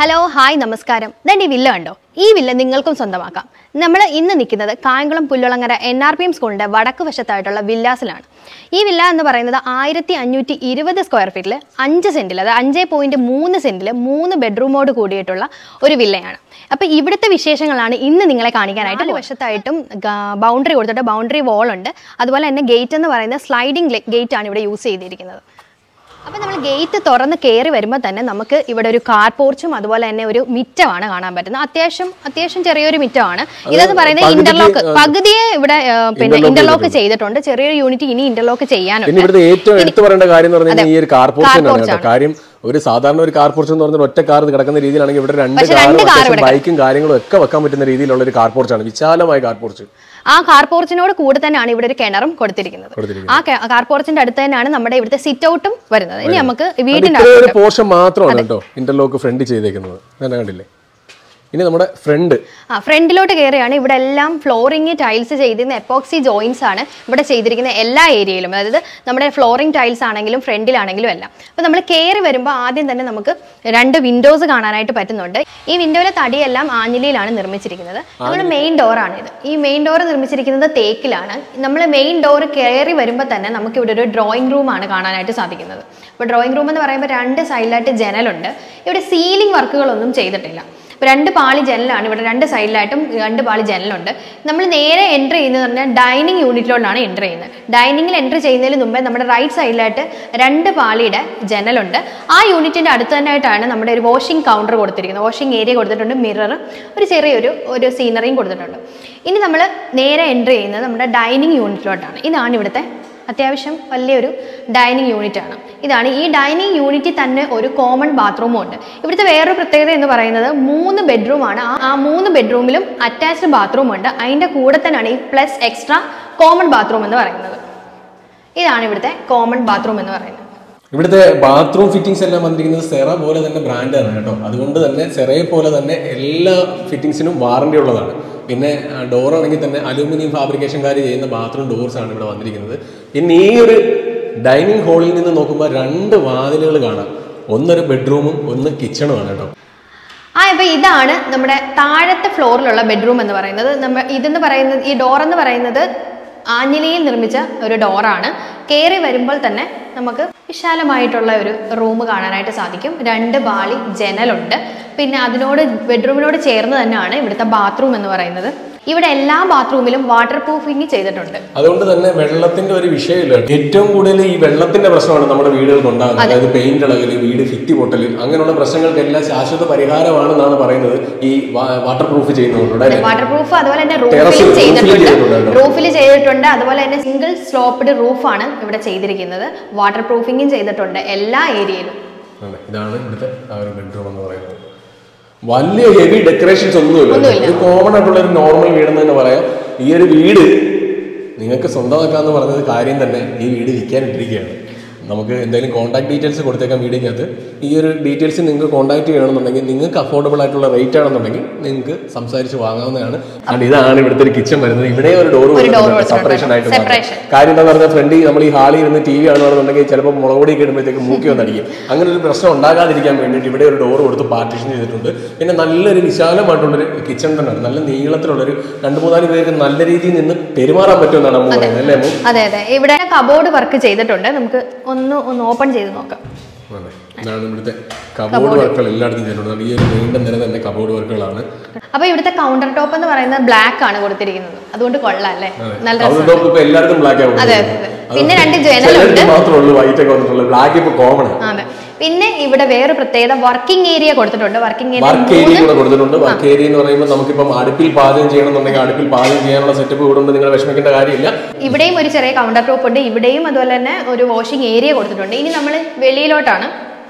Hello hi നമസ്കാരം ദാണ്ട് ഈ വില്ല കണ്ടോ ഈ വില്ല നിങ്ങൾക്കും സ്വന്തമാക്കാം നമ്മൾ ഇന്ന് നിൽക്കുന്നത് Kayamkulam Pullulangara N R P M സ്കൂളിൻ്റെ വടക്ക് വശത്തായിട്ടുള്ള വില്ലാസിലാണ് ഈ വില്ല എന്ന് പറയുന്നത് ആയിരത്തി അഞ്ഞൂറ്റി ഇരുപത് സ്ക്വയർ ഫീറ്റിൽ അഞ്ച് സെൻറ്റിൽ അത് അഞ്ച് പോയിൻറ്റ് മൂന്ന് സെൻറ്റിൽ മൂന്ന് ബെഡ്റൂമോട് കൂടിയിട്ടുള്ള ഒരു വില്ലയാണ് അപ്പോൾ ഇവിടുത്തെ വിശേഷങ്ങളാണ് ഇന്ന് നിങ്ങളെ കാണിക്കാനായിട്ട് നാല് വശത്തായിട്ടും ബൗണ്ടറി കൊടുത്തിട്ട് ബൗണ്ടറി വോൾ ഉണ്ട് അതുപോലെ തന്നെ ഗേറ്റ് എന്ന് പറയുന്നത് സ്ലൈഡിംഗ് ഗേറ്റ് ആണ് ഇവിടെ യൂസ് ചെയ്തിരിക്കുന്നത് അപ്പോൾ നമ്മൾ ഗേറ്റ് തുറന്ന് കയറി വരുമ്പോൾ തന്നെ നമുക്ക് ഇവിടെ ഒരു കാർ പോർച്ചും അതുപോലെ തന്നെ ഒരു മിറ്റമാണ് കാണാൻ പറ്റുന്നത് അത്യാവശ്യം അത്യാവശ്യം ചെറിയൊരു മിറ്റമാണ് ഇതെന്ന് പറയുന്നത് പകുതിക്ക്, ഇന്റർലോക്ക് ആ, പകുതിയെ ഇവിടെ ആ, പിന്നെ interlock ഇന്റർലോക്ക് ചെയ്തിട്ടുണ്ട് ചെറിയൊരു യൂണിറ്റ് ഇനി ഇന്റർലോക്ക് പിന്നെ ചെയ്യാനുണ്ട് ഇവിടുത്തെ ഏറ്റവും എടുത്തു പറയേണ്ട കാര്യം എന്ന് പറഞ്ഞു കഴിഞ്ഞാൽ ഈ ഒരു കാർ പോർഷൻ ആണ് porch കേട്ടോ കാര്യം ഒരു സാധാരണ ഒരു കാർ പോർച്ച് എന്ന് പറഞ്ഞാൽ ഒറ്റ കാർ കിടക്കുന്ന രീതിയിലാണെങ്കിൽ ഇവിടെ രണ്ട് പക്ഷേ രണ്ട് car കാറും ഇവിടെ ബൈക്കും കാര്യങ്ങളും ഒക്കെ വെക്കാൻ പറ്റുന്ന രീതിയിലുള്ള ഒരു കാർ പോർച്ചാണ് വിശാലമായ കാർ പോർച്ച് ആ കാർ പോർച്ചിനോട് കൂടെ തന്നെയാണ് ഇവിടെ ഒരു കിണറും കൊടുത്തിരിക്കുന്നത് ആ കാർ പോർച്ചിന്റെ അടുത്ത് തന്നെയാണ് നമ്മുടെ ഇവിടുത്തെ സിറ്റ് ഔട്ടും വരുന്നത് ഇനി നമുക്ക് വീടിന്റെ ഇത്ര ഒരു പോർഷൻ മാത്രമാണ് കേട്ടോ ഇന്റർലോക്ക് ഫ്രണ്ട് ചെയ്തേക്കുന്നത് ഞാൻ കണ്ടില്ലേ ഇനി നമ്മുടെ ഫ്രണ്ട് ആ ഫ്രണ്ടിലോട്ട് കയറിയാണ് ഇവിടെ എല്ലാം ഫ്ലോറിങ് ടൈൽസ് ചെയ്തിരുന്ന എപ്പോക്സി ജോയിൻസ് ആണ് ഇവിടെ ചെയ്തിരിക്കുന്ന എല്ലാ ഏരിയയിലും അതായത് നമ്മുടെ ഫ്ലോറിംഗ് ടൈൽസ് ആണെങ്കിലും ഫ്രണ്ടിലാണെങ്കിലും എല്ലാം അപ്പോൾ നമ്മൾ കയറി വരുമ്പോൾ ആദ്യം തന്നെ നമുക്ക് രണ്ട് വിൻഡോസ് കാണാനായിട്ട് പറ്റുന്നുണ്ട് ഈ വിൻഡോയിലെ തടിയെല്ലാം ആഞ്ഞിലിയിലാണ് നിർമ്മിച്ചിരിക്കുന്നത് നമ്മുടെ മെയിൻ ഡോറാണ് ഇത് ഈ മെയിൻ ഡോർ നിർമ്മിച്ചിരിക്കുന്നത് തേക്കിലാണ് നമ്മൾ മെയിൻ ഡോർ കയറി വരുമ്പോൾ തന്നെ നമുക്ക് ഇവിടെ ഒരു ഡ്രോയിങ് റൂമാണ് കാണാനായിട്ട് സാധിക്കുന്നത് അപ്പോൾ ഡ്രോയിങ് റൂം എന്ന് പറയുമ്പോൾ രണ്ട് സൈഡിലായിട്ട് ജനലുണ്ട് ഇവിടെ സീലിംഗ് വർക്കുകളൊന്നും ചെയ്തിട്ടില്ല ഇപ്പോൾ രണ്ട് പാളി ജനലാണ് ഇവിടെ രണ്ട് സൈഡിലായിട്ടും രണ്ട് പാളി ജനലുണ്ട് നമ്മൾ നേരെ എൻ്റർ ചെയ്യുന്നത് പറഞ്ഞാൽ ഡൈനിങ് യൂണിറ്റിലോട്ടാണ് എൻ്റർ ചെയ്യുന്നത് ഡൈനിങ്ങിൽ എൻ്റർ ചെയ്യുന്നതിന് മുമ്പേ നമ്മുടെ റൈറ്റ് സൈഡിലായിട്ട് രണ്ട് പാളിയുടെ ജനലുണ്ട് ആ യൂണിറ്റിൻ്റെ അടുത്ത് തന്നെയായിട്ടാണ് നമ്മുടെ ഒരു വാഷിംഗ് കൗണ്ടർ കൊടുത്തിരിക്കുന്നത് വാഷിംഗ് ഏരിയ കൊടുത്തിട്ടുണ്ട് മിറർ ഒരു ചെറിയൊരു ഒരു സീനറിയും കൊടുത്തിട്ടുണ്ട് ഇനി നമ്മൾ നേരെ എൻ്റർ ചെയ്യുന്നത് നമ്മുടെ ഡൈനിങ് യൂണിറ്റിലോട്ടാണ് ഇതാണ് ഇവിടുത്തെ അത്യാവശ്യം വലിയൊരു ഡൈനിങ് യൂണിറ്റ് ആണ് ഇതാണ് ഈ ഡൈനിങ് യൂണിറ്റിൽ തന്നെ ഒരു കോമൺ ബാത്റൂമും ഉണ്ട് ഇവിടുത്തെ വേറൊരു പ്രത്യേകത എന്ന് പറയുന്നത് മൂന്ന് ബെഡ്റൂമാണ് ആ- ആ മൂന്ന് ബെഡ്റൂമിലും അറ്റാച്ച്ഡ് ബാത്റൂം ഉണ്ട് അതിൻ്റെ കൂടെ തന്നെയാണ് ഈ പ്ലസ് എക്സ്ട്രാ കോമൺ ബാത്റൂം എന്ന് പറയുന്നത് ഇതാണ് ഇവിടുത്തെ കോമൺ ബാത്റൂം എന്ന് പറയുന്നത് ഇവിടുത്തെ ബാത്റൂം ഫിറ്റിംഗ്സ് എല്ലാം വന്നിരിക്കുന്നത് സെറ പോലെ തന്നെ ബ്രാൻഡാണ് കേട്ടോ അതുകൊണ്ട് തന്നെ സെറയെ പോലെ തന്നെ എല്ലാ ഫിറ്റിംഗ്സിനും വാറണ്ടി ഉള്ളതാണ് പിന്നെ ഡോർ ആണെങ്കിൽ തന്നെ അലൂമിനിയം ഫാബ്രിക്കേഷൻകാർ ചെയ്യുന്ന ബാത്റൂം ഡോർസ് ആണ് ഇവിടെ വന്നിരിക്കുന്നത് പിന്നെ ഈ ഒരു ഡൈനിങ് ഹാളിൽ നിന്ന് നോക്കുമ്പോൾ രണ്ട് വാതിലുകൾ കാണാം ഒന്നൊരു ബെഡ്റൂമും ഒന്ന് കിച്ചണുമാണ് കേട്ടോ ആ ഇപ്പൊ ഇതാണ് നമ്മുടെ താഴത്തെ ഫ്ലോറിലുള്ള ബെഡ്റൂം എന്ന് പറയുന്നത് നമ്മ ഇതെന്ന് പറയുന്നത് ഈ ഡോർ എന്ന് പറയുന്നത് ആഞ്ഞിലിയിൽ നിർമ്മിച്ച ഒരു ഡോറാണ് കയറി വരുമ്പോൾ തന്നെ നമുക്ക് വിശാലമായിട്ടുള്ള ഒരു റൂം കാണാനായിട്ട് സാധിക്കും രണ്ട് ബാളി ജനലുണ്ട് പിന്നെ അതിനോട് ബെഡ്റൂമിനോട് ചേർന്ന് തന്നെയാണ് ഇവിടുത്തെ ബാത്റൂം എന്ന് പറയുന്നത് ഇവിടെ എല്ലാ ബാത്റൂമിലും വാട്ടർ പ്രൂഫിങ് ചെയ്തിട്ടുണ്ട് അതുകൊണ്ട് തന്നെ വെള്ളത്തിന്റെ ഒരു വിഷയമില്ല ഏറ്റവും കൂടുതൽ ഈ വെള്ളത്തിന്റെ പ്രശ്നമാണ് നമ്മുടെ വീടുകൾക്ക് ഉണ്ടാകുന്നത് അതായത് പെയിന്റ് ഇളകല് വീട് ഫിറ്റ് പൊട്ടല് അങ്ങനെയുള്ള പ്രശ്നങ്ങൾക്കെല്ലാം ശാശ്വത പരിഹാരമാണെന്നാണ് പറയുന്നത് ഈ വാട്ടർ പ്രൂഫ് ചെയ്യുന്നതുകൊണ്ട് അല്ലേ വാട്ടർ പ്രൂഫ് അതുപോലെ തന്നെ Terrace റൂഫിൽ roof ല് ചെയ്തിട്ടുണ്ട് ചെയ്തിട്ടുണ്ട് കേട്ടോ. റൂഫിൽ ചെയ്തിട്ടുണ്ട് അതുപോലെ തന്നെ സിംഗിൾ സ്ലോപ്ഡ് റൂഫാണ് ഇവിടെ ചെയ്തിരിക്കുന്നത് വാട്ടർ പ്രൂഫിങ്ങും ചെയ്തിട്ടുണ്ട് എല്ലാ ഏരിയയിലും അതെ, ഇതാണ് ഇവിടുത്തെ ആ ഒരു ബെഡ്റൂം എന്ന് പറയുന്നത് വലിയ ഹെവി ഡെക്കറേഷൻസ് ഒന്നുമില്ല ഒന്നുമില്ല. ഒരു കോമൺ ആയിട്ടുള്ള ഒരു നോർമൽ വീടെന്ന് തന്നെ പറയാം ഈ ഒരു വീട് നിങ്ങൾക്ക് സ്വന്തമാക്കാന്ന് പറഞ്ഞത് കാര്യം തന്നെ ഈ വീട് വിൽക്കാനിട്ടിരിക്കുകയാണ് നമുക്ക് എന്തെങ്കിലും കോൺടാക്ട് ഡീറ്റെയിൽസ് കൊടുത്തേക്കാം വീടിനകത്ത് ഈ ഒരു ഡീറ്റെയിൽസ് നിങ്ങൾക്ക് കോൺടാക്ട് ചെയ്യണമെന്നുണ്ടെങ്കിൽ നിങ്ങൾക്ക് അഫോർഡബിൾ ആയിട്ടുള്ള റേറ്റ് ആണെന്നുണ്ടെങ്കിൽ നിങ്ങൾക്ക് സംസാരിച്ച് വാങ്ങാവുന്നതാണ് അതുകൊണ്ട് ഇതാണ് ഇവിടുത്തെ ഒരു കിച്ചൺ വരുന്നത് ഇവിടെ ഒരു ഡോർ door കൊടുത്തിട്ടുണ്ട്. സെപ്പറേഷൻ ആയിട്ട് മാത്രം. Separation. കാര്യം എന്താണെന്ന് പറഞ്ഞാൽ ഫ്രണ്ടിൽ നമ്മൾ ഈ ഹാളിൽ ഇരുന്ന് ടി വി കാണുകയാണെന്നുണ്ടെങ്കിൽ ചിലപ്പോൾ മുളക് പൊടി ഇടുമ്പോഴത്തേക്ക് മൂക്കി വന്നടിക്കും അങ്ങനെ ഒരു പ്രശ്നം ഉണ്ടാകാതിരിക്കാൻ വേണ്ടിയിട്ട് ഇവിടെ ഒരു ഡോർ കൊടുത്ത് പാർട്ടീഷൻ ചെയ്തിട്ടുണ്ട് പിന്നെ നല്ലൊരു വിശാലമായിട്ടുള്ളൊരു കിച്ചൺ തന്നെയാണ് നല്ല നീളത്തിലുള്ളൊരു രണ്ട് മൂന്നാല് പേർക്ക് നല്ല രീതിയിൽ നിന്ന് പെരുമാറാൻ പറ്റുമെന്നാണ് അമ്മ പറയുന്നത് അല്ലേ അമ്മു അതെ അതെ ഇവിടെ കബോർഡ് വർക്ക് ചെയ്തിട്ടുണ്ട് നമുക്ക് ഒന്ന് ഒന്ന് ഓപ്പൺ ചെയ്ത് നോക്കാം അതെ. ഇതാണ് ഇവിടുത്തെ കബോർഡ് വർക്കുകൾ എല്ലായിടത്തും ചെയ്തിട്ടുണ്ട് ഈ ഒരു നീണ്ട നിര തന്നെ കബോർഡ് വർക്കുകളാണ് അപ്പൊ ഇവിടുത്തെ കൗണ്ടർ ടോപ്പ് എന്ന് പറയുന്നത് ബ്ലാക്ക് ആണ് കൊടുത്തിരിക്കുന്നത് അതുകൊണ്ട് കൊള്ളാം അല്ലേ നല്ല അത് രസം ടോപ്പ് ഇപ്പൊ എല്ലായിടത്തും ബ്ലാക്ക് ആവും അതെ, അതെ, അതെ. പിന്നെ രണ്ട് ജനലുണ്ട്. മാത്രമേ ഉള്ളൂ വൈറ്റ് ഒക്കെ വന്നിട്ടുള്ളത് ബ്ലാക്ക് ഇപ്പൊ കോമൺ ആണ് അതെ പിന്നെ ഇവിടെ വേറെ പ്രത്യേകത വർക്കിംഗ് ഏരിയ കൊടുത്തിട്ടുണ്ട് വർക്കിംഗ് ഏരിയ വർക്ക് ഏരിയ കൂടെ കൊടുത്തിട്ടുണ്ട് വർക്ക് ഏരിയ എന്ന് പറയുമ്പോൾ നമുക്കിപ്പം അടുപ്പിൽ പാചകം ചെയ്യണമെന്നുണ്ടെങ്കിൽ അടുപ്പിൽ പാചകം ചെയ്യാനുള്ള സെറ്റപ്പ് ഇവിടെ ഉണ്ട് നിങ്ങൾ വിഷമിക്കേണ്ട കാര്യമില്ല ഇവിടെയും ഒരു ചെറിയ കൗണ്ടർ ടോപ്പ് ഉണ്ട് ഇവിടെയും അതുപോലെ തന്നെ ഒരു വാഷിംഗ് ഏരിയ കൊടുത്തിട്ടുണ്ട് ഇനി നമ്മൾ വെളിയിലോട്ടാണ്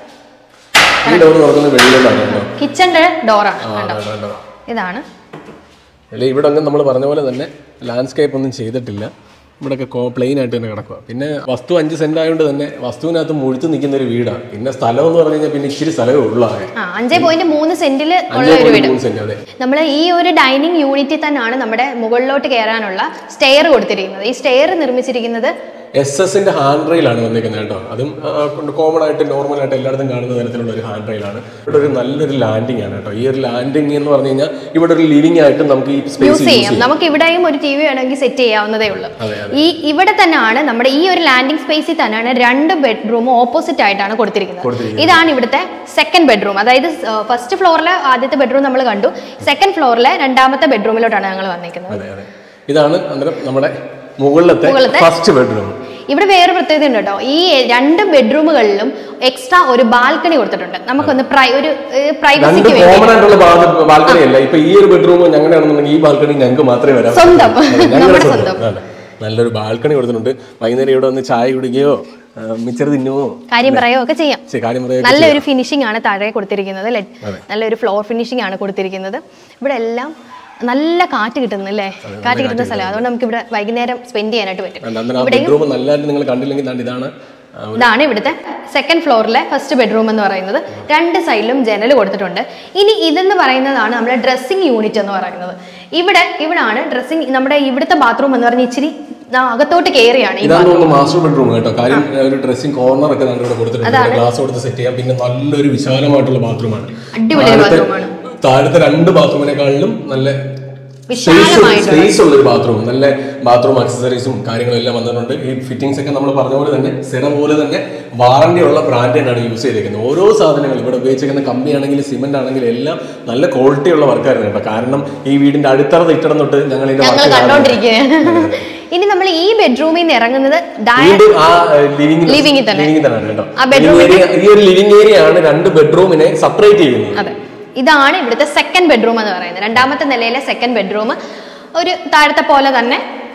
ഈ ഡോർ തുറക്കുന്നത് വെളിയിലോട്ടാണ് കേട്ടോ കിച്ചന്റെ ഡോറാണ് ആ, കണ്ടോ അതെ, അതെ. ഇതാണ് അല്ലെ ഇവിടെ അങ്ങ് നമ്മൾ പറഞ്ഞ പോലെ തന്നെ ലാൻഡ്സ്കേപ്പ് ഒന്നും ചെയ്തിട്ടില്ല ഇവിടെയൊക്കെ കോ പ്ലെയിൻ ആയിട്ട് തന്നെ കിടക്കുക പിന്നെ വസ്തു അഞ്ച് സെന്റ് ആയതുകൊണ്ട് തന്നെ വസ്തുവിനകത്ത് മുഴുത്ത് നിൽക്കുന്ന ഒരു വീടാണ് പിന്നെ സ്ഥലം എന്ന് പറഞ്ഞു കഴിഞ്ഞാൽ പിന്നെ ഇച്ചിരി സ്ഥലമേ ഉള്ളൂ ആകെ ആ അഞ്ചേ പോയിന്റ് മൂന്ന് സെന്റിൽ ഉള്ള അഞ്ചേ ഒരു പോയിന്റ് വീട് മൂന്ന് സെന്റ് അതെ നമ്മൾ ഈ ഒരു ഡൈനിങ് യൂണിറ്റിൽ തന്നെയാണ് നമ്മുടെ മുകളിലോട്ട് കയറാനുള്ള സ്റ്റെയർ കൊടുത്തിരിക്കുന്നത് ഈ സ്റ്റെയർ നിർമ്മിച്ചിരിക്കുന്നത് എസ് എസിന്റെ ഹാൻഡ് റെയിലാണ് വന്നിരിക്കുന്നത് കേട്ടോ അതും കോമൺ ആയിട്ട് നോർമൽ ആയിട്ട് എല്ലായിടത്തും കാണുന്ന തരത്തിലുള്ള ഒരു ഹാൻഡ് റെയിലാണ് ഇവിടെ ഒരു നല്ലൊരു ലാൻഡിംഗ് ആണ് കേട്ടോ ഈ ഒരു ലാൻഡിംഗ് എന്ന് പറഞ്ഞു കഴിഞ്ഞാൽ ഇവിടെ ഒരു ലിവിംഗ് ആയിട്ട് നമുക്ക് ഈ സ്പേസ് യൂസ് ചെയ്യാം നമുക്ക് ഇവിടെയും ഒരു ടി വി വേണമെങ്കിൽ സെറ്റ് ചെയ്യാവുന്നതേ ഉള്ളൂ അതെ, ഈ ഇവിടെ തന്നെയാണ് നമ്മുടെ ഈ ഒരു ലാൻഡിംഗ് സ്പേസിൽ തന്നെയാണ് രണ്ട് ബെഡ്റൂം ഓപ്പോസിറ്റ് ആയിട്ടാണ് കൊടുത്തിരിക്കുന്നത് കൊടുത്തിരിക്കുന്നത്. ഇതാണ് ഇവിടുത്തെ സെക്കൻഡ് ബെഡ്റൂം അതായത് ഫസ്റ്റ് ഫ്ലോറിലെ ആദ്യത്തെ ബെഡ്റൂം നമ്മൾ കണ്ടു സെക്കൻഡ് ഫ്ലോറിലെ രണ്ടാമത്തെ ബെഡ്റൂമിലോട്ടാണ് ഞങ്ങൾ വന്നിരിക്കുന്നത് അതെ അതെ ഇതാണ് അന്നേരം നമ്മുടെ മുകളിലത്തെ മുകളിലത്തെ ഫസ്റ്റ് ബെഡ്റൂം ഇവിടെ വേറെ പ്രത്യേകത ഉണ്ട് കേട്ടോ ഈ രണ്ട് ബെഡ്റൂമുകളിലും എക്സ്ട്രാ ഒരു ബാൽക്കണി കൊടുത്തിട്ടുണ്ട് നമുക്കൊന്ന് പ്രൈ ഒരു രണ്ട് പ്രൈവസിക്ക് വേണ്ടി കോമൺ ആയിട്ടുള്ള ബാൽക്കണി അല്ല ഇപ്പൊ ഈ ഒരു ബെഡ്റൂം ഞങ്ങളുടെയാണെന്നുണ്ടെങ്കിൽ ഈ ബാൽക്കണി ഞങ്ങൾക്ക് മാത്രമേ വരാൻ സ്വന്തം. അതെ, ഞങ്ങളുടെ നമ്മുടെ സ്വന്തം. അതെ. നല്ലൊരു ബാൽക്കണി കൊടുത്തിട്ടുണ്ട് വൈകുന്നേരം ഇവിടെ വന്ന് ചായ കുടിക്കുകയോ ആ, മിച്ചർ തിന്നുവോ കാര്യം പറയുകയോ ഒക്കെ ചെയ്യാം ശരി, കാര്യം പറയാ നല്ലൊരു ഫിനിഷിംഗ് ആണ് താഴെ കൊടുത്തിരിക്കുന്നത് ലെ- നല്ലൊരു ഫ്ലോർ ഫിനിഷിംഗ് ആണ് കൊടുത്തിരിക്കുന്നത് ഇവിടെ എല്ലാം നല്ല കാറ്റ് കിട്ടുന്നു അല്ലേ കാറ്റ് കിട്ടുന്ന സ്ഥലം അതുകൊണ്ട് നമുക്ക് ഇവിടെ വൈകുന്നേരം സ്പെൻഡ് ചെയ്യാനായിട്ട് പറ്റും അന്നേരം ആ ബെഡ്റൂം നല്ലതായിട്ട് നിങ്ങൾ കണ്ടില്ലെങ്കിൽ ദാണ്ട് ഇതാണ് ആ, ഇതാണ് ഇവിടുത്തെ സെക്കൻഡ് ഫ്ലോറിലെ ഫസ്റ്റ് ബെഡ്റൂം എന്ന് പറയുന്നത് രണ്ട് സൈഡിലും ജനൽ കൊടുത്തിട്ടുണ്ട് ഇനി ഇതെന്ന് പറയുന്നതാണ് നമ്മുടെ ഡ്രസ്സിംഗ് യൂണിറ്റ് എന്ന് പറയുന്നത് ഇവിടെ ഇവിടാണ് ഡ്രസ്സിംഗ് നമ്മുടെ ഇവിടുത്തെ ബാത്റൂം എന്ന് പറഞ്ഞ ഇച്ചിരി ദാ അകത്തോട്ട് കയറിയാണ് ഈ ഇതാണ് തോന്നുന്നു മാസ്റ്റർ ബെഡ്റൂം കേട്ടോ കാര്യം ഒരു ഡ്രസ്സിംഗ് കോർണർ ഒക്കെ ദാണ്ട് ഇവിടെ കൊടുത്തിട്ടുണ്ട് ഗ്ലാസ് കൊടുത്ത് സെറ്റ് ചെയ്യാം പിന്നെ നല്ലൊരു വിശാലമായിട്ടുള്ള ബാത്റൂമാണ് അടിപൊളി ബാത്റൂമാണ് താഴത്തെ രണ്ട് ബാത്റൂമിനെക്കാളിലും നല്ല വിശാലമായിട്ട് സ്പേസ് ഉള്ള ഒരു ബാത്റൂം നല്ല ബാത്റൂം അക്സസറീസും കാര്യങ്ങളും എല്ലാം വന്നിട്ടുണ്ട് ഈ ഫിറ്റിംഗ്സ് ഒക്കെ നമ്മൾ പറഞ്ഞ പോലെ തന്നെ സിറ പോലെ തന്നെ വാറണ്ടി ഉള്ള ബ്രാൻഡ് തന്നെയാണ് യൂസ് ചെയ്തിരിക്കുന്നത് ഓരോ സാധനങ്ങളും ഇവിടെ ഉപയോഗിച്ചിരിക്കുന്ന കമ്പി ആണെങ്കിലും സിമെന്റ് ആണെങ്കിലും എല്ലാം നല്ല ക്വാളിറ്റി ഉള്ള വർക്കായിരുന്നു കേട്ടോ കാരണം ഈ വീടിന്റെ അടിത്തറ തിട്ടണം തൊട്ട് ഞങ്ങൾ ഇതിന്റെ ഞങ്ങൾ വർക്ക് കണ്ടോണ്ടിരിക്കുകയാണ് ഇനി നമ്മൾ ഈ ബെഡ്റൂമിൽ നിന്ന് ഇറങ്ങുന്നത് ഡയ- വീണ്ടും ആ ലിവിംഗ് Living ൽ തന്നെ. ലിവിംഗ് തന്നെയാണ് കേട്ടോ ആ bedroom Living area- ഈ ഒരു ലിവിംഗ് ഏരിയ ആണ് രണ്ട് ബെഡ്റൂമിനെ സെപ്പറേറ്റ് ചെയ്യുന്നത് അതെ ഇതാണ് ഇവിടുത്തെ സെക്കൻഡ് ബെഡ്റൂം എന്ന് പറയുന്നത് രണ്ടാമത്തെ നിലയിലെ സെക്കൻഡ് ബെഡ്റൂം ഒരു താഴത്തെ പോലെ തന്നെ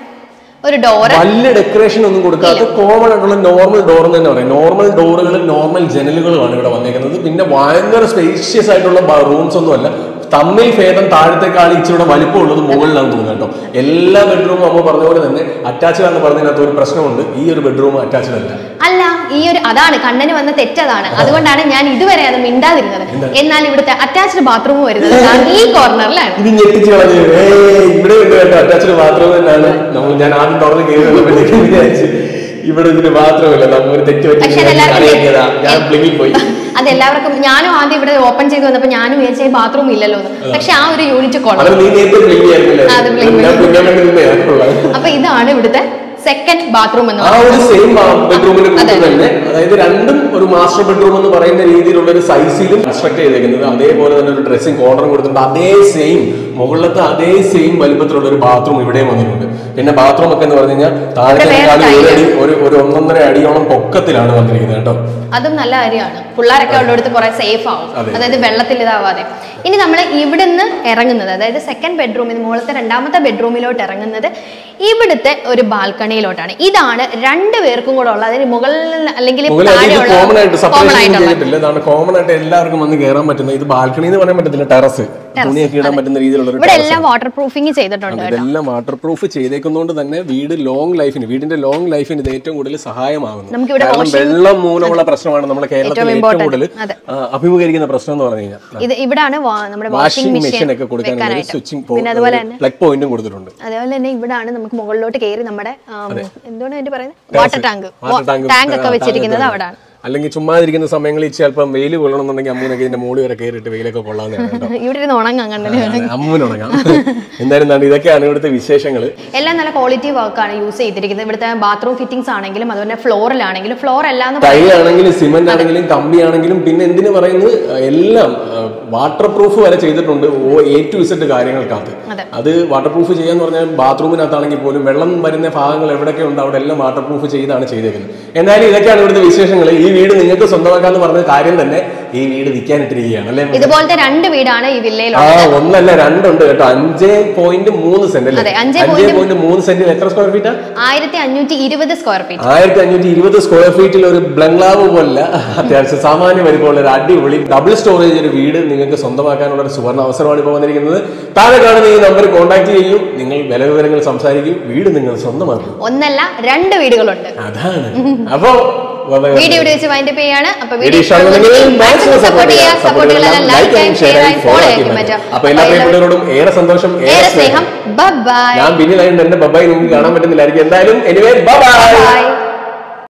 ഒരു ഡോറ് വലിയ ഡെക്കറേഷൻ ഒന്നും കൊടുക്കാത്ത കോമൺ ആയിട്ടുള്ള നോർമൽ ഡോർ എന്ന് തന്നെ പറയാം നോർമൽ ഡോറുകളും നോർമൽ ജനലുകളുമാണ് ഇവിടെ വന്നേക്കുന്നത് പിന്നെ ഭയങ്കര സ്പേഷ്യസ് ആയിട്ടുള്ള റൂംസ് ഒന്നും അല്ല തമ്മിൽ ഭേദം താഴത്തേക്കാൾ ഇച്ചിരി വലിപ്പം ഉള്ളത് മുകളിലാണെന്ന് തോന്നുന്നു കേട്ടോ എല്ലാ ബെഡ്റൂമും അമ്മ പറഞ്ഞ പോലെ തന്നെ അറ്റാച്ച്ഡ് ആണെന്ന് പറഞ്ഞതിനകത്ത് ഒരു പ്രശ്നമുണ്ട് ഈ ഒരു ബെഡ്റൂം അറ്റാച്ച്ഡ് അല്ല അല്ല ഈ ഒരു അതാണ് കണ്ണന് വന്ന തെറ്റതാണ് അതുകൊണ്ടാണ് ഞാൻ ഇതുവരെ അത് മിണ്ടാതിരുന്നത് എന്നാൽ ഇവിടുത്തെ അറ്റാച്ച്ഡ് ബാത്റൂം വരുന്നത് ദാ ഈ കോർണറിലാണ് ഇത് ഞെട്ടിച്ച് കളഞ്ഞു ഏയ് ഇവിടെ ഉണ്ട് കേട്ടോ അറ്റാച്ച്ഡ് ബാത്റൂം തന്നെയാണ് നമ്മൾ ഞാൻ ആദ്യം തുറന്ന് കയറി വന്നപ്പോഴത്തേക്കും വിചാരിച്ചു ഇവിടെ ഇതിന് ബാത്റൂമില്ല നമ്മൾ ഒരു തെറ്റ് പറ്റി പക്ഷെ അതെല്ലാവർക്കും അറിയിക്കതാ ഞാൻ ബ്ലിങ്ങിൽ പോയി അതെല്ലാവർക്കും ഞാനും ആദ്യം ഇവിടെ ഓപ്പൺ ചെയ്ത് വന്നപ്പോൾ ഞാനും വിചാരിച്ച ബാത്റൂം ഇല്ലല്ലോ എന്ന് പക്ഷെ ആ ഒരു യൂണിറ്റ് കൊള്ളാം അത് നീ നേരത്തെ ബ്ലിങ് ആയിരുന്നില്ലേ ആ, അത് blink ഞാൻ ബ്ലിങ്ങാൻ വേണ്ടി നിന്നേ അപ്പൊ ഇതാണ് ഇവിടുത്തെ സെക്കൻഡ് ബാത്റൂം എന്ന് ആ ഒരു സെയിം ബെഡ്റൂമിന്റെ കൂട്ട് അതെ. തന്നെ അതായത് രണ്ടും ഒരു മാസ്റ്റർ ബെഡ്റൂം എന്ന് പറയുന്ന രീതിയിലുള്ള ഒരു സൈസിലും കൺസ്ട്രക്ട് ചെയ്തേക്കുന്നത് അതേപോലെ തന്നെ ഒരു ഡ്രസ്സിംഗ് കോർണർ കൊടുത്തിട്ടുണ്ട് അതേ സെയിം മുകളിലത്തെ അതേ സെയിം വലിപ്പത്തിലുള്ള ഒരു ബാത്റൂം ഇവിടെയും വന്നിട്ടുണ്ട് പിന്നെ ബാത്റൂം ഒക്കെ എന്ന് പറഞ്ഞു കഴിഞ്ഞാൽ താഴത്തേക്കാളും ഒരു അടി ഒരു ഒരു ഒന്നൊന്നര അടിയോളം പൊക്കത്തിലാണ് വന്നിരിക്കുന്നത് കേട്ടോ അതും നല്ല കാര്യമാണ് പിള്ളേരൊക്കെ ഉള്ളിടത്ത് കുറെ സേഫ് ആവും അതെ. അതായത് വെള്ളത്തിൽ ഇതാവാതെ ഇനി നമ്മൾ ഇവിടുന്ന് ഇറങ്ങുന്നത് അതായത് സെക്കൻഡ് ബെഡ്റൂമിൽ മുകളിലത്തെ രണ്ടാമത്തെ ബെഡ്റൂമിലോട്ട് ഇറങ്ങുന്നത് ഇവിടുത്തെ ഒരു ബാൽക്കണിയിലോട്ടാണ് ഇതാണ് രണ്ട് പേർക്കും കൂടെ ഉള്ള അതായത് മുകളിൽ അല്ലെങ്കിൽ മുകളിൽ ഇത് താഴെയുള്ള കോമൺ ആയിട്ട് common സെപ്പറേഷൻ ആയിട്ടുള്ള ചെയ്തിട്ടില്ല ഇതാണ് കോമൺ ആയിട്ട് എല്ലാവർക്കും വന്ന് കയറാൻ പറ്റുന്ന ഇത് ബാൽക്കണി എന്ന് പറയാൻ പറ്റത്തില്ല ടെറസ് തുണിയൊക്കെ ഇടാൻ പറ്റുന്ന രീതിയിലുള്ള ഒരു ഇവിടെ എല്ലാം വാട്ടർ പ്രൂഫിങ് ചെയ്തിട്ടുണ്ട് കേട്ടോ ഇതെല്ലാം വാട്ടർ പ്രൂഫ് ചെയ്തേക്കുന്നതുകൊണ്ട് തന്നെ വീട് ലോങ് ലൈഫിന് വീടിന്റെ ലോങ് ലൈഫിന് ഇത് ഏറ്റവും കൂടുതൽ സഹായമാകുന്നു നമുക്കിവിടെ കാരണം വെള്ളം മൂലമുള്ള പ്രശ്നമാണ് നമ്മുടെ കേരളത്തിൽ ഏറ്റവും കൂടുതൽ അതെ. ആ, അഭിമുഖീകരിക്കുന്ന പ്രശ്നം എന്ന് പറഞ്ഞു കഴിഞ്ഞാൽ ഇത് ഇവിടാണ് വാ- നമ്മുടെ വാഷിംഗ് വാഷിംഗ് മെഷീൻ മെഷീൻ ഒക്കെ കൊടുക്കാൻ വെക്കാനായിട്ട് സ്വിച്ചിങ് പിന്നെ അതുപോലെ തന്നെ പ്ലഗ് പോയിന്റും കൊടുത്തിട്ടുണ്ട് അതേപോലെ തന്നെ ഇവിടാണ് നമുക്ക് മുകളിലോട്ട് കയറി നമ്മുടെ ആം, എന്താണ് അതിന്റെ പറയുന്നത് water tank water tank tank ഒക്കെ വെച്ചിരിക്കുന്നത് അവിടാണ് അല്ലെങ്കിൽ ചുമ്മാതിരിക്കുന്ന സമയങ്ങളിൽ ഇച്ചിരി അല്പം വെയിൽ കൊള്ളണമെന്നുണ്ടെങ്കിൽ അമ്മൂനൊക്കെ ഇതിന്റെ മോളി വരെ കയറിയിട്ട് വെയിലൊക്കെ കൊള്ളാവുന്നതാണ് കേട്ടോ ഇവിടെ ഇരുന്ന് ഉണങ്ങാൻ കണ്ണന് അമ്മൂനുണങ്ങാം എന്തായാലും എന്താണ് ഇതൊക്കെയാണ് ഇവിടുത്തെ വിശേഷങ്ങൾ എല്ലാം നല്ല ക്വാളിറ്റി വർക്കാണ് യൂസ് ചെയ്തിരിക്കുന്നത് ഇവിടുത്തെ ബാത്റൂം ഫിറ്റിംഗ്സ് ആണെങ്കിലും അതുപോലെ ഫ്ലോറിലാണെങ്കിലും ഫ്ലോർ എല്ലാം എന്ന് ടൈൽ ആണെങ്കിലും സിമന്റ് ആണെങ്കിലും കമ്പി ആണെങ്കിലും പിന്നെ എന്തിനു പറയുന്നത് എല്ലാം വാട്ടർ പ്രൂഫ് വരെ ചെയ്തിട്ടുണ്ട് ഓ എ ടു ഇസഡ് കാര്യങ്ങൾക്കകത്ത് അതെ. അത് വാട്ടർ പ്രൂഫ് ചെയ്യാന്ന് പറഞ്ഞാൽ ബാത്റൂമിനകത്താണെങ്കിൽ പോലും വെള്ളം വരുന്ന ഭാഗങ്ങൾ എവിടെയൊക്കെ ഉണ്ട് അവിടെ എല്ലാം വാട്ടർ പ്രൂഫ് ചെയ്താണ് ചെയ്തേക്കുന്നത് എന്തായാലും ഇതൊക്കെയാണ് ഇവിടുത്തെ വിശേഷങ്ങൾ ഈ വീട് നിങ്ങൾക്ക് സ്വന്തമാക്കാന്ന് പറഞ്ഞ കാര്യം തന്നെ ഈ വീട് വിൽക്കാനിട്ടിരിക്കുകയാണ് അല്ലേ ഇതുപോലത്തെ രണ്ട് വീടാണ് ഈ ആ വില്ലയിലുള്ളത് ഒന്നല്ല രണ്ടുണ്ട് കേട്ടോ അഞ്ചേ പോയിന്റ് മൂന്ന് സെന്റ് അല്ലേ അതെ, അഞ്ചേ അഞ്ചേ പോയിന്റ് മൂന്ന് സെന്റിൽ എത്ര സ്ക്വയർ ഫീറ്റാ ആയിരത്തി അഞ്ഞൂറ്റി ഇരുപത് സ്ക്വയർ ഫീറ്റ് ആയിരത്തി അഞ്ഞൂറ്റി ഇരുപത് സ്ക്വയർ ഫീറ്റിൽ ഒരു ബ്ലംഗ്ലാവ് പോലല്ല അത്യാവശ്യം സാമാന്യ വലിപ്പമുള്ള ഒരു അടിപൊളി ഡബിൾ സ്റ്റോറേജ് ഒരു വീട് നിങ്ങൾക്ക് സ്വന്തമാക്കാനുള്ള ഒരു സുവർണ അവസരമാണ് ഇപ്പോൾ വന്നിരിക്കുന്നത് താഴെ കാണുന്ന ഈ നമ്പർ കോൺടാക്ട് ചെയ്യൂ നിങ്ങൾ വില വിവരങ്ങൾ സംസാരിക്കും വീട് നിങ്ങൾ സ്വന്തമാക്കും ഒന്നല്ല രണ്ട് വീടുകളുണ്ട് അതാണ് അപ്പോ വീഡിയോ ഇവിടെ വെച്ച് വൈൻഡപ്പ് ചെയ്യാണ് അപ്പൊ വീഡിയോ വീഡിയോ ഇഷ്ടമാണെന്നുണ്ടെങ്കിൽ maximum സപ്പോർട്ട് ചെയ്യുക support സപ്പോർട്ട് ചെയ്യുക. ചെയ്യുക like like and and share share ആയി ആയി ഫോളോ follow ആക്കി ആക്കി പറ്റുക അപ്പൊ എല്ലാ പ്രിയപ്പെട്ടവരോടും ഏറെ സന്തോഷം ഏറെ സ്നേഹം ബൈ ഞാൻ പിന്നിലായിട്ട് എന്റെ ബബായി നിങ്ങൾക്ക് കാണാൻ പറ്റുന്നില്ലായിരിക്കും എന്തായാലും എനിവേ ബൈ ബൈ